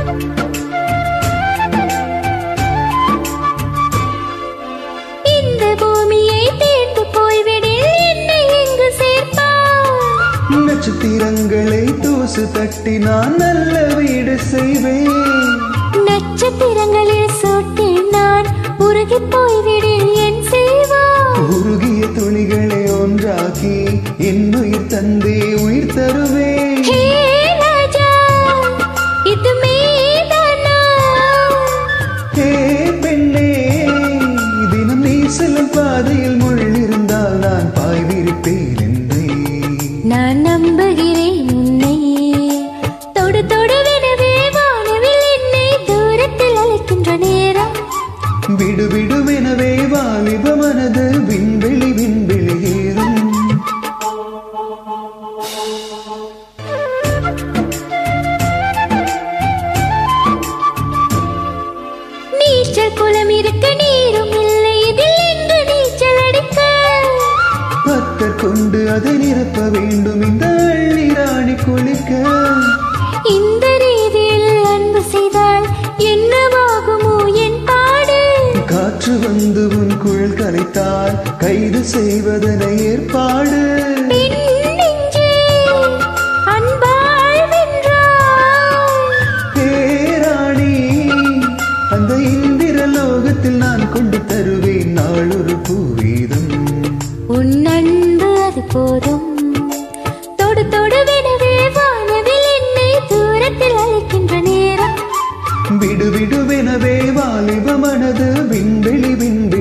இந்த பூமியை தீர்த்து போய்விடில் என்னை எங்கு சேர்ப்பார் நட்சத்திரங்களை தூசு தட்டி நான் நல்ல வீடு செய்வேன் நட்சத்திரங்களில் சூட்டி நான் உருகி போய்விடில் என் செய்வார் உருகிய துணிகளை ஒன்றாக்கி என் உயிர் தந்தே உயிர் தருவேன் ஹே ராஜா இது மீதானா ஹே பெண்ணே தினம் நீ செல்லும் பாதையில் முள் இருந்தால் நான் பாய் விரிப்பேன் என்றே நான் நம்புகிறேன் உன்னை தொடு தொடுவெனவே வானவில் என்னை தூரத்தில் அழைக்கின்ற நேரம் விடு விடுவெனவே வாலிப மனது விண்வெளி விண்வெளி ஏறும் நீச்சல் குளம் இருக்க நீரும் இல்லை இதில் எங்கு நீச்சல் அடிக்க பத்தர் கொண்டு அதை நிரப்ப வேண்டும் இந்த அள்ளி ராணி குளிக்க இந்த ரீதியில் அன்பு செய்தால் என்னவாகுமோ என் பாடு காற்று வந்து உன் குழல் கலைத்தால் கைது செய்வதனை ஏற்பாடு பெண் நெஞ்சே அன்பால் வென்றாய் பேராணி அந்த இந்திர லோகத்தில் நான் கொண்டு தருவேன் நாளொரு பூவீதம் உன் அன்பு அது போதும் தொடு தொடுவெனவே வானவில் என்னை தூரத்தில் அழைக்கின்ற நேரம் விடு விடுவெனவே வாலிப மனது விண்வெளி விண்வெளி